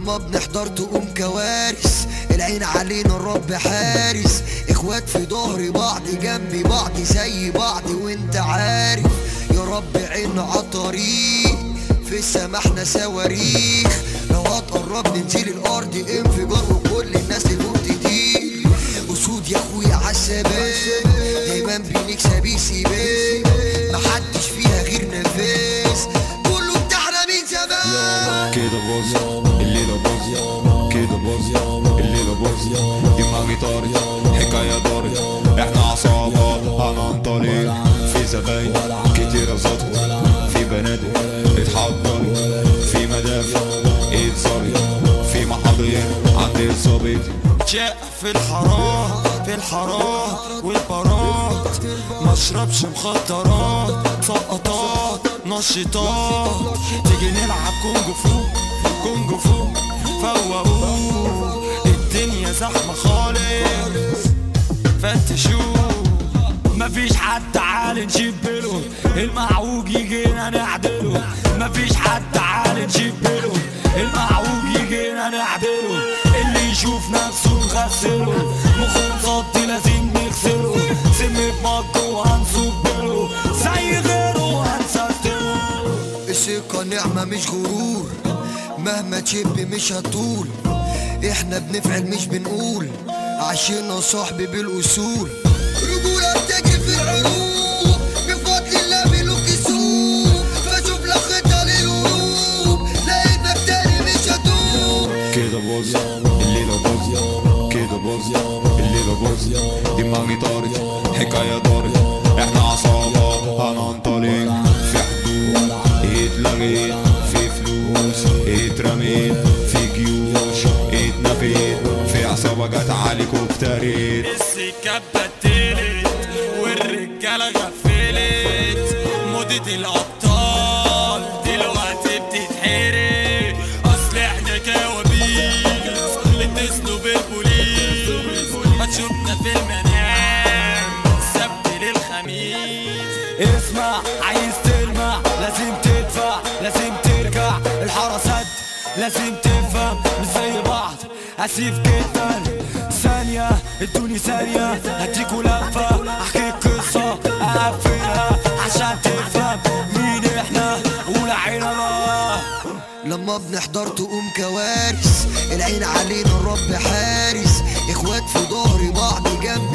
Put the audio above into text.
لما بنحضر تقوم كوارث العين علينا الرب حارس اخوات في ظهر بعض جنب بعض زي بعض وانت عارف يا رب عيننا عالطريق في السما احنا صواريخ لو هتقرب ننزل الارض انفجار وكل الناس تفوق تطير اسود يا اخويا عالثبات دايما بنكسب يسيبات محدش فيها غير نفاس كله بتاعنا من زمان كده باظ الليلة باظ كده باظ الليلة باظ دماغي طارت حكاية دارت احنا عصابة هننطلق في زباين كتيرة زطت في بنادق اتحضرت في مدافع اتزرت في محاضر عند اصابتي جاء في الحرام في الحرام والبارات مشربش مخدرات سقطات نشيطات تيجي نلعب كونج فو كونج فو فوقوه الدنيا زحمة خالص فتشوه مفيش حد تعال نشبله المعوج يجينا نعدله مفيش حد تعال نشبله المعوج يجينا نعدله اللي يشوف نفسه نغسله مخه مصدي لازم نغسله سم بمجه وهنصبله زي غيره هنسدله الثقة نعمة مش غرور مهما تشب مش هتطول احنا بنفعل مش بنقول عشنا صاحبي بالاصول رجولة بتجري في العروق بفضل الله ملوك السوق فشوف لك خطة للهروب لقيتك تاني مش هتوب كده باظ الليلة باظ كده باظ الليلة باظ دماغي طارت حكاية دارت احنا عصابة هننطلق في حدود اتلغيت في فلوس اترميت في جيوش اتنفيت في عصابة جت عليك وابتريت السكة اتبدلت والرجالة غفلت موضة الأبطال دلوقتي بتتحرق أصل احنا كوابيس اتصلوا بالبوليس ما تشوفنا في المنام السبت للخميس اسمع عايز تلمع لازم تدفع لازم ترجع الحراسات لازم تفهم مش زي بعض اسيف جدا ثانية ادوني ثانية هديكوا لفة احكي قصة اقفلها عشان تفهم مين احنا ولعينا بقى لما بنحضر تقوم كوارث العين علينا الرب حارس اخوات في ظهر بعض جنب